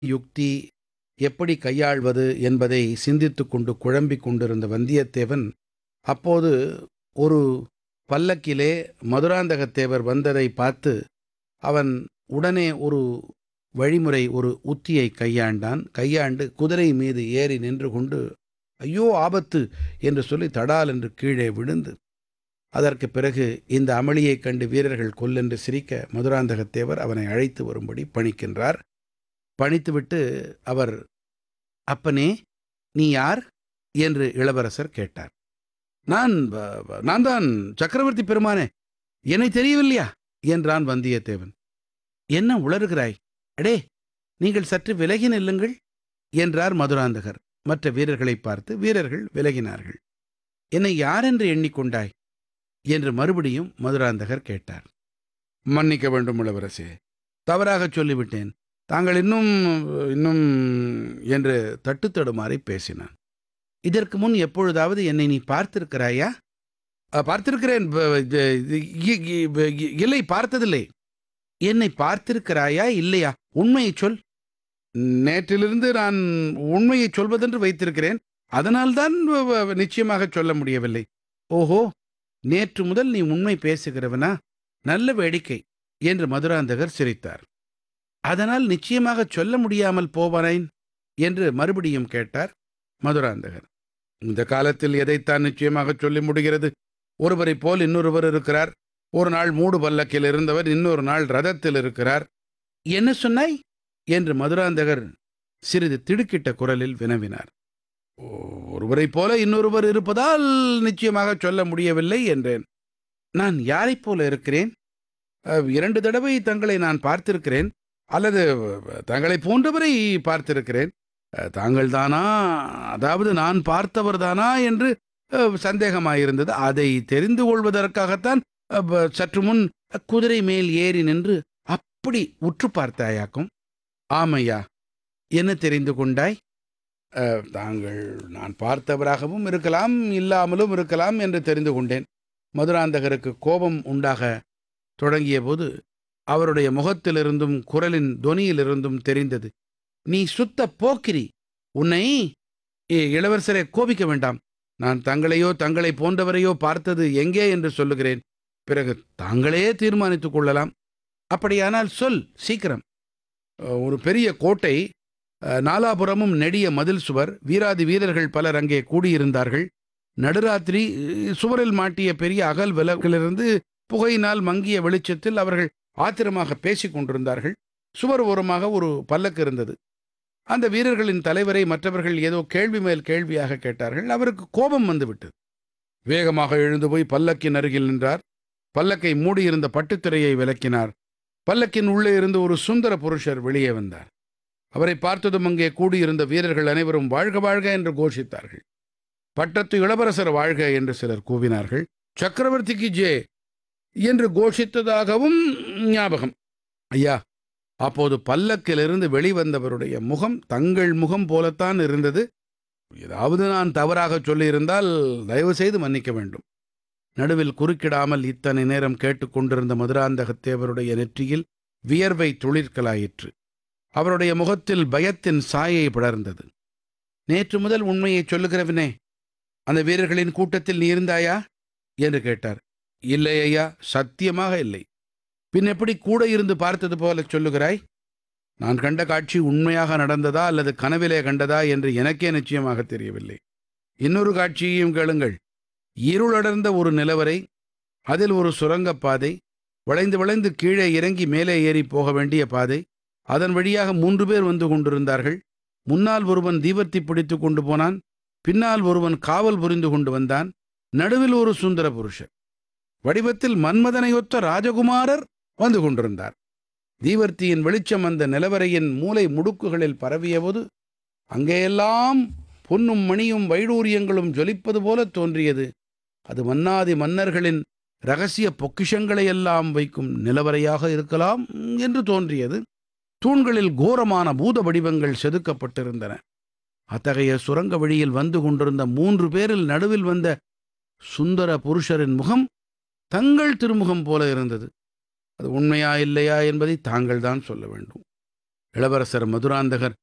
யுக்தி எப்படி கையாள்வது என்பதை சிந்தித்துக் கொண்டு குழம்பிக் கொண்டிருந்த வந்தியத்தேவன் அப்போது ஒரு பல்லக்கிலே மதுராந்தகத்தேவர் வந்ததை பார்த்து அவன் உடனே ஒரு வழிமுறை ஒரு உத்தியை கையாண்டான் கையாண்டு குதிரை மீது ஏறி நின்று கொண்டு ஐயோ ஆபத்து என்று சொல்லி தடால் என்று கீழே விழுந்து அதற்கு பிறகு இந்த அமளியைக் கண்டு வீரர்கள் கொல்லென்று சிரிக்க மதுராந்தகத்தேவர் அவனை அழைத்து வரும்படி பணிக்கின்றார் பணித்துவிட்டு அவர் அப்பனே நீ யார் என்று இளவரசர் கேட்டார் நான் நான் தான் சக்கரவர்த்தி பெருமானே என்னை தெரியவில்லையா என்றான் வந்தியத்தேவன் என்ன உளறுகிறாய் அடே நீங்கள் சற்று விலகி நில்லுங்கள் என்றார் மதுராந்தகர் மற்ற வீரர்களை பார்த்து வீரர்கள் விலகினார்கள் என்னை யார் என்று எண்ணிக்கொண்டாய் என்று மறுபடியும் மதுராந்தகர் கேட்டார் மன்னிக்க வேண்டும் இளவரசே தவறாகச் சொல்லிவிட்டேன் தாங்கள் இன்னும் இன்னும் என்று தட்டுத்தடுமாறி பேசினான் இதற்கு முன் எப்பொழுதாவது என்னை நீ பார்த்திருக்கிறாயா பார்த்திருக்கிறேன் இல்லை பார்த்ததில்லை என்னை பார்த்திருக்கிறாயா இல்லையா உண்மையை சொல் நேற்றிலிருந்து நான் உண்மையை சொல்வதென்று வைத்திருக்கிறேன் அதனால்தான் நிச்சயமாக சொல்ல முடியவில்லை ஓஹோ நேற்று முதல் நீ உண்மை பேசுகிறவனா நல்ல வேடிக்கை என்று மதுராந்தகர் சிரித்தார் அதனால் நிச்சயமாக சொல்ல முடியாமல் போவானேன் என்று மறுபடியும் கேட்டார் மதுராந்தகர் இந்த காலத்தில் எதைத்தான் நிச்சயமாக சொல்ல முடிகிறது ஒருவரை போல் இன்னொருவர் இருக்கிறார் ஒரு நாள் மூடு பல்லக்கில் இருந்தவர் இன்னொரு நாள் ரதத்தில் இருக்கிறார் என்ன சொன்னாய் என்று மதுராந்தகர் சிறிது திடுக்கிட்ட குரலில் வினவினார் ஒருவரைப் போல இன்னொருவர் இருப்பதால் நிச்சயமாக சொல்ல முடியவில்லை என்றேன் நான் யாரைப் போல இருக்கிறேன் இரண்டு தடவை தங்களை நான் பார்த்திருக்கிறேன் அல்லது தங்களை போன்றவரை பார்த்திருக்கிறேன் தாங்கள் தானா அதாவது நான் பார்த்தவர் தானா என்று சந்தேகமாயிருந்தது அதை தெரிந்து கொள்வதற்காகத்தான் சற்று முன் குதிரை மேல் ஏறி நின்று அப்படி உற்று பார்த்தாயாக்கும் ஆமையா என்ன தெரிந்து கொண்டாய் தாங்கள் நான் பார்த்தவராகவும் இருக்கலாம் இல்லாமலும் இருக்கலாம் என்று தெரிந்து கொண்டேன் மதுராந்தகருக்கு கோபம் உண்டாக தொடங்கிய போது அவருடைய முகத்திலிருந்தும் குரலின் தொனியிலிருந்தும் தெரிந்தது நீ சுத்த போக்கிரி உன்னை இளவரசரை கோபிக்க வேண்டாம் நான் தங்களையோ தங்களை போன்றவரையோ பார்த்தது எங்கே என்று சொல்லுகிறேன் பிறகு தாங்களே தீர்மானித்துக் கொள்ளலாம் அப்படியானால் சொல் சீக்கிரம் ஒரு பெரிய கோட்டை நாலாபுரமும் நெடிய மதில் சுவர் வீராதி வீரர்கள் பலர் அங்கே கூடியிருந்தார்கள் நடுராத்திரி சுவரில் மாட்டிய பெரிய அகல் விலகிலிருந்து புகையினால் மங்கிய வெளிச்சத்தில் அவர்கள் ஆத்திரமாக பேசிக் கொண்டிருந்தார்கள் சுவர் ஓரமாக ஒரு பல்லக்கு இருந்தது அந்த வீரர்களின் தலைவரை மற்றவர்கள் ஏதோ கேள்வி மேல் கேள்வியாக கேட்டார்கள் அவருக்கு கோபம் வந்துவிட்டது வேகமாக எழுந்து போய் பல்லக்கின் அருகில் நின்றார் பல்லக்கை மூடியிருந்த பட்டுத்திரையை விலக்கினார் பல்லக்கின் உள்ளே இருந்து ஒரு சுந்தர புருஷர் வெளியே வந்தார் அவரை பார்த்ததும் அங்கே கூடியிருந்த வீரர்கள் அனைவரும் வாழ்க வாழ்க என்று கோஷித்தார்கள் பட்டத்து இளவரசர் வாழ்க என்று சிலர் கூவினார்கள் சக்கரவர்த்திக்கு ஜே என்று கோஷித்ததாகவும் ஞாபகம் ஐயா அப்போது பல்லக்கிலிருந்து வெளிவந்தவருடைய முகம் தங்கள் முகம் போலத்தான் இருந்தது ஏதாவது நான் தவறாக சொல்லியிருந்தால் தயவு செய்து மன்னிக்க வேண்டும் நடுவில் குறுக்கிடாமல் இத்தனை நேரம் கேட்டுக்கொண்டிருந்த மதுராந்தகத்தேவருடைய நெற்றியில் வியர்வை துளிர்க்கலாயிற்று அவருடைய முகத்தில் பயத்தின் சாயை படர்ந்தது நேற்று முதல் உண்மையை சொல்லுகிறவனே அந்த வீரர்களின் கூட்டத்தில் நீ இருந்தாயா என்று கேட்டார் இல்லை ஐயா சத்தியமாக இல்லை பின் எப்படி கூட இருந்து பார்த்தது போல சொல்லுகிறாய் நான் கண்ட காட்சி உண்மையாக நடந்ததா அல்லது கனவிலே கண்டதா என்று எனக்கே நிச்சயமாக தெரியவில்லை இன்னொரு காட்சியையும் கேளுங்கள் இருளடர்ந்த ஒரு நிலவரை அதில் ஒரு சுரங்கப்பாதை வளைந்து வளைந்து கீழே இறங்கி மேலே ஏறி போக வேண்டிய பாதை அதன் வழியாக மூன்று பேர் வந்து கொண்டிருந்தார்கள் முன்னால் ஒருவன் தீபத்தை பிடித்து கொண்டு போனான் பின்னால் ஒருவன் காவல் புரிந்து கொண்டு வந்தான் நடுவில் ஒரு சுந்தர புருஷர் வடிவத்தில் மன்மதனையொத்த ராஜகுமாரர் வந்து கொண்டிருந்தார் தீவர்த்தியின் வெளிச்சம் அந்த நிலவரையின் மூலை முடுக்குகளில் பரவியபோது அங்கேயெல்லாம் பொன்னும் மணியும் வைடூரியங்களும் ஜொலிப்பது போல தோன்றியது அது மன்னாதி மன்னர்களின் ரகசிய பொக்கிஷங்களை எல்லாம் வைக்கும் நிலவரையாக இருக்கலாம் என்று தோன்றியது தூண்களில் கோரமான பூத வடிவங்கள் செதுக்கப்பட்டிருந்தன அத்தகைய சுரங்க வழியில் வந்து கொண்டிருந்த மூன்று பேரில் நடுவில் வந்த சுந்தர புருஷரின் முகம் தங்கள் திருமுகம் போல இருந்தது அது உண்மையா இல்லையா என்பதை தாங்கள் தான் சொல்ல வேண்டும் இளவரசர் மதுராந்தகர்